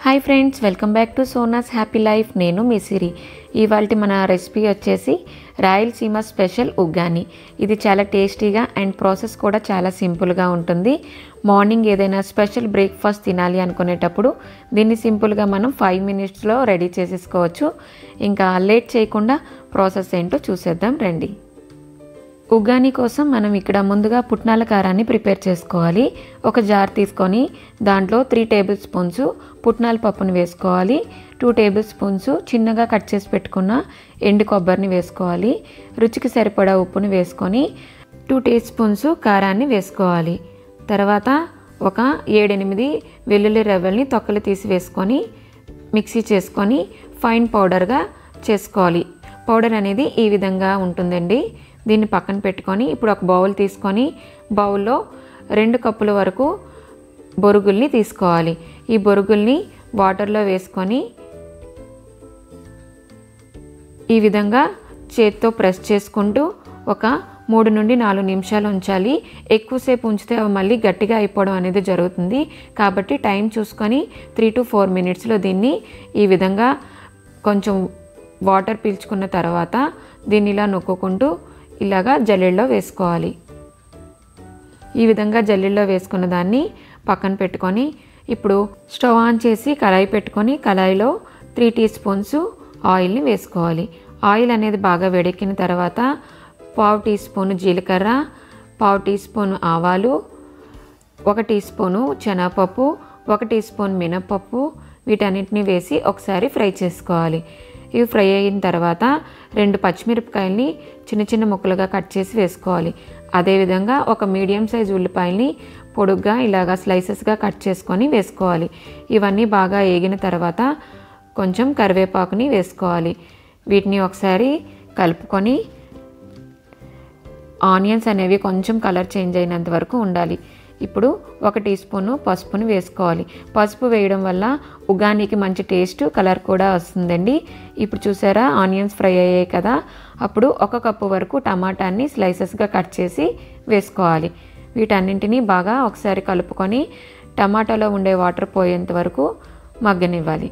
hi friends welcome back to Sona's happy life నేను మీ సిరి ఇవాళ మన రెసిపీ వచ్చేసి రాయలసీమ స్పెషల్ ఉగ్గాని ఇది చాలా టేస్టీగా అండ్ ప్రాసెస్ కూడా చాలా సింపుల్గా ఉంటుంది మార్నింగ్ ఏదైనా స్పెషల్ బ్రేక్ఫాస్ట్ తినాలి అనుకునేటప్పుడు దీన్ని సింపుల్గా మనం ఫైవ్ మినిట్స్లో రెడీ చేసేసుకోవచ్చు ఇంకా లేట్ చేయకుండా ప్రాసెస్ ఏంటో చూసేద్దాం రండి ఉగ్గాని కోసం మనం ఇక్కడ ముందుగా పుట్నాల కారాన్ని ప్రిపేర్ చేసుకోవాలి ఒక జార్ తీసుకొని దాంట్లో త్రీ టేబుల్ స్పూన్స్ పుట్నాల పప్పుని వేసుకోవాలి టూ టేబుల్ స్పూన్స్ చిన్నగా కట్ చేసి పెట్టుకున్న ఎండు కొబ్బరిని వేసుకోవాలి రుచికి సరిపడా ఉప్పుని వేసుకొని టూ టీ స్పూన్స్ కారాన్ని వేసుకోవాలి తర్వాత ఒక ఏడెనిమిది వెల్లుల్లి రవ్వల్ని తొక్కలు తీసి వేసుకొని మిక్సీ చేసుకొని ఫైన్ పౌడర్గా చేసుకోవాలి పౌడర్ అనేది ఈ విధంగా ఉంటుందండి దీన్ని పక్కన పెట్టుకొని ఇప్పుడు ఒక బౌల్ తీసుకొని బౌల్లో రెండు కప్పుల వరకు బొరుగుల్ని తీసుకోవాలి ఈ బొరుగుల్ని వాటర్లో వేసుకొని ఈ విధంగా చేత్తో ప్రెస్ చేసుకుంటూ ఒక మూడు నుండి నాలుగు నిమిషాలు ఉంచాలి ఎక్కువసేపు ఉంచితే అవి మళ్ళీ గట్టిగా అయిపోవడం అనేది జరుగుతుంది కాబట్టి టైం చూసుకొని త్రీ టు ఫోర్ మినిట్స్లో దీన్ని ఈ విధంగా కొంచెం వాటర్ పీల్చుకున్న తర్వాత దీన్ని ఇలా నొక్కుంటూ ఇలాగా జల్లెడలో వేసుకోవాలి ఈ విధంగా జల్లెడలో వేసుకున్న దాన్ని పక్కన పెట్టుకొని ఇప్పుడు స్టవ్ ఆన్ చేసి కళాయి పెట్టుకొని కళాయిలో త్రీ టీ స్పూన్స్ ఆయిల్ని వేసుకోవాలి ఆయిల్ అనేది బాగా వేడెక్కిన తర్వాత పావు టీ స్పూన్ జీలకర్ర పావు టీ స్పూన్ ఆవాలు ఒక టీ స్పూను శనగపప్పు ఒక టీ స్పూన్ మినపప్పు వీటన్నిటిని వేసి ఒకసారి ఫ్రై చేసుకోవాలి ఇవి ఫ్రై అయిన తర్వాత రెండు పచ్చిమిరపకాయల్ని చిన్న చిన్న ముక్కలుగా కట్ చేసి వేసుకోవాలి అదేవిధంగా ఒక మీడియం సైజ్ ఉల్లిపాయల్ని పొడుగ్గా ఇలాగా స్లైసెస్గా కట్ చేసుకొని వేసుకోవాలి ఇవన్నీ బాగా వేగిన తర్వాత కొంచెం కరివేపాకుని వేసుకోవాలి వీటిని ఒకసారి కలుపుకొని ఆనియన్స్ అనేవి కొంచెం కలర్ చేంజ్ అయినంత వరకు ఉండాలి ఇప్పుడు ఒక టీ స్పూను పసుపుని వేసుకోవాలి పసుపు వేయడం వల్ల ఉగానికి మంచి టేస్ట్ కలర్ కూడా వస్తుందండి ఇప్పుడు చూసారా ఆనియన్స్ ఫ్రై అయ్యాయి కదా అప్పుడు ఒక కప్పు వరకు టమాటాన్ని స్లైసెస్గా కట్ చేసి వేసుకోవాలి వీటన్నింటినీ బాగా ఒకసారి కలుపుకొని టమాటాలో ఉండే వాటర్ పోయేంత వరకు మగ్గనివ్వాలి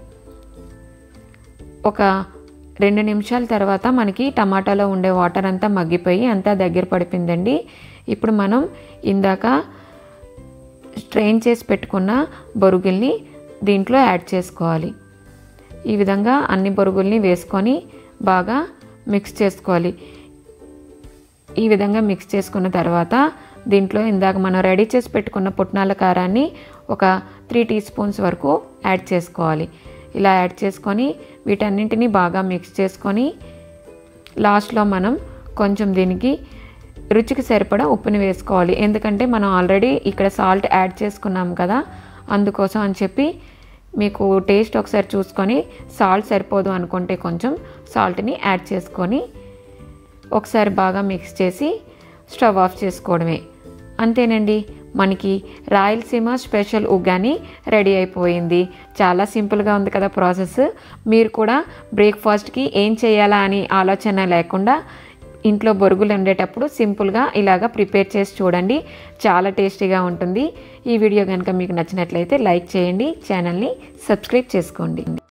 ఒక రెండు నిమిషాల తర్వాత మనకి టమాటాలో ఉండే వాటర్ అంతా మగ్గిపోయి అంతా దగ్గర పడిపోయిందండి ఇప్పుడు మనం ఇందాక స్ట్రెయిన్ చేసి పెట్టుకున్న బొరుగుల్ని దీంట్లో యాడ్ చేసుకోవాలి ఈ విధంగా అన్ని బొరుగుల్ని వేసుకొని బాగా మిక్స్ చేసుకోవాలి ఈ విధంగా మిక్స్ చేసుకున్న తర్వాత దీంట్లో ఇందాక మనం రెడీ చేసి పెట్టుకున్న పుట్నాల కారాన్ని ఒక త్రీ టీ స్పూన్స్ వరకు యాడ్ చేసుకోవాలి ఇలా యాడ్ చేసుకొని వీటన్నింటినీ బాగా మిక్స్ చేసుకొని లాస్ట్లో మనం కొంచెం దీనికి రుచికి సరిపడా ఉప్పుని వేసుకోవాలి ఎందుకంటే మనం ఆల్రెడీ ఇక్కడ సాల్ట్ యాడ్ చేసుకున్నాం కదా అందుకోసం అని చెప్పి మీకు టేస్ట్ ఒకసారి చూసుకొని సాల్ట్ సరిపోదు అనుకుంటే కొంచెం సాల్ట్ని యాడ్ చేసుకొని ఒకసారి బాగా మిక్స్ చేసి స్టవ్ ఆఫ్ చేసుకోవడమే అంతేనండి మనకి రాయలసీమ స్పెషల్ ఉగ్గాని రెడీ అయిపోయింది చాలా సింపుల్గా ఉంది కదా ప్రాసెస్ మీరు కూడా బ్రేక్ఫాస్ట్కి ఏం చేయాలా అని ఆలోచన లేకుండా ఇంట్లో బొరుగులు ఉండేటప్పుడు సింపుల్గా ఇలాగ ప్రిపేర్ చేసి చూడండి చాలా టేస్టీగా ఉంటుంది ఈ వీడియో కనుక మీకు నచ్చినట్లయితే లైక్ చేయండి ఛానల్ని సబ్స్క్రైబ్ చేసుకోండి